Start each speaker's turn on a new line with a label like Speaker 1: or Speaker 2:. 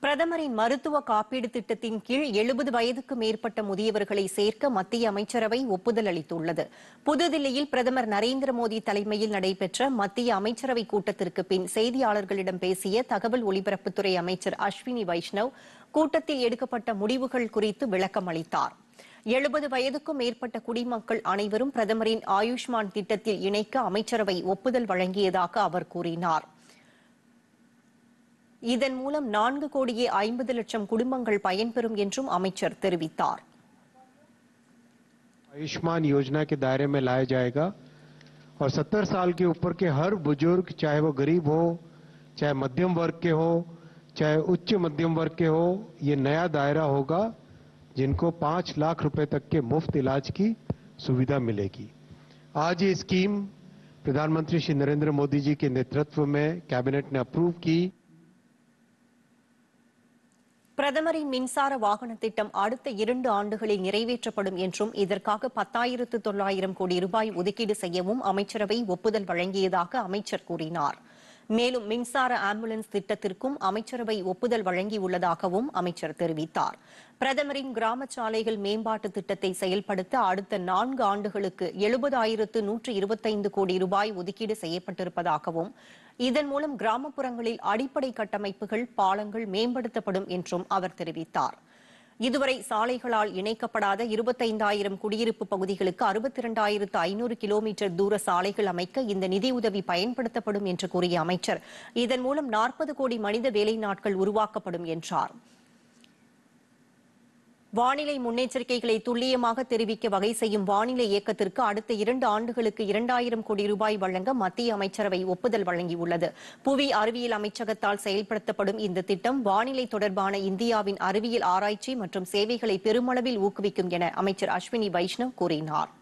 Speaker 1: பிரதமரின் மருத்துவ காப்பீடு திட்டத்தின் கீழ் எழுபது வயதுக்கு மேற்பட்ட முதியவர்களை சேர்க்க மத்திய அமைச்சரவை ஒப்புதல் அளித்துள்ளது புதுதில்லியில் பிரதமர் நரேந்திர மோடி தலைமையில் நடைபெற்ற மத்திய அமைச்சரவை கூட்டத்திற்கு பின் செய்தியாளர்களிடம் பேசிய தகவல் ஒலிபரப்புத்துறை அமைச்சர் அஸ்வினி வைஷ்ணவ் கூட்டத்தில் எடுக்கப்பட்ட முடிவுகள் குறித்து விளக்கம் அளித்தார் எழுபது வயதுக்கும் மேற்பட்ட குடிமக்கள் அனைவரும் பிரதமரின் ஆயுஷ்மான் திட்டத்தில் இணைக்க அமைச்சரவை ஒப்புதல் வழங்கியதாக அவர் கூறினார் இதன் மூலம் நான்கு கோடியே ஐம்பது லட்சம் குடும்பங்கள் பயன்பெறும் என்றும் அமைச்சர் தெரிவித்தார்
Speaker 2: आयुष्मान योजना के दायरे में लाया जाएगा और 70 साल के ऊपर के हर बुजुर्ग चाहे वो गरीब हो चाहे मध्यम वर्ग के हो चाहे उच्च मध्यम वर्ग के हो ये नया दायरा होगा जिनको पांच लाख रुपए तक के मुफ्त इलाज की सुविधा मिलेगी आज ये स्कीम प्रधानमंत्री श्री नरेंद्र मोदी जी के नेतृत्व में कैबिनेट ने अप्रूव की
Speaker 1: பிரதமரின் மின்சார வாகன திட்டம் அடுத்த இரண்டு ஆண்டுகளில் நிறைவேற்றப்படும் என்றும் இதற்காக பத்தாயிரத்து தொள்ளாயிரம் கோடி ரூபாய் ஒதுக்கீடு செய்யவும் அமைச்சரவை ஒப்புதல் வழங்கியதாக அமைச்சர் கூறினார் மேலும் மின்சார ஆம்புலன்ஸ் திட்டத்திற்கும் அமைச்சரவை ஒப்புதல் வழங்கியுள்ளதாகவும் அமைச்சர் தெரிவித்தார் பிரதமரின் கிராம சாலைகள் மேம்பாட்டு திட்டத்தை செயல்படுத்த அடுத்த நான்கு ஆண்டுகளுக்கு எழுபதாயிரத்து நூற்று இருபத்தைந்து கோடி ரூபாய் ஒதுக்கீடு செய்யப்பட்டிருப்பதாகவும் இதன் மூலம் கிராமப்புறங்களில் அடிப்படை கட்டமைப்புகள் பாலங்கள் மேம்படுத்தப்படும் என்றும் அவர் தெரிவித்தார் இதுவரை சாலைகளால் இணைக்கப்படாத இருபத்தைந்தாயிரம் குடியிருப்பு பகுதிகளுக்கு அறுபத்தி இரண்டாயிரத்து ஐநூறு கிலோமீட்டர் தூர சாலைகள் அமைக்க இந்த நிதியுதவி பயன்படுத்தப்படும் என்று கூறிய அமைச்சர் இதன் மூலம் நாற்பது கோடி மனித வேலை நாட்கள் உருவாக்கப்படும் என்றார் வானிலை முன்னெச்சரிக்கைகளை துல்லியமாக தெரிவிக்க வகை செய்யும் வானிலை இயக்கத்திற்கு அடுத்த இரண்டு ஆண்டுகளுக்கு இரண்டாயிரம் கோடி ரூபாய் வழங்க மத்திய அமைச்சரவை ஒப்புதல் வழங்கியுள்ளது புவி அறிவியல் அமைச்சகத்தால் செயல்படுத்தப்படும் இந்த திட்டம் வானிலை தொடர்பான இந்தியாவின் அறிவியல் ஆராய்ச்சி மற்றும் சேவைகளை பெருமளவில் ஊக்குவிக்கும் என அமைச்சர் அஸ்வினி வைஷ்ணவ் கூறினார்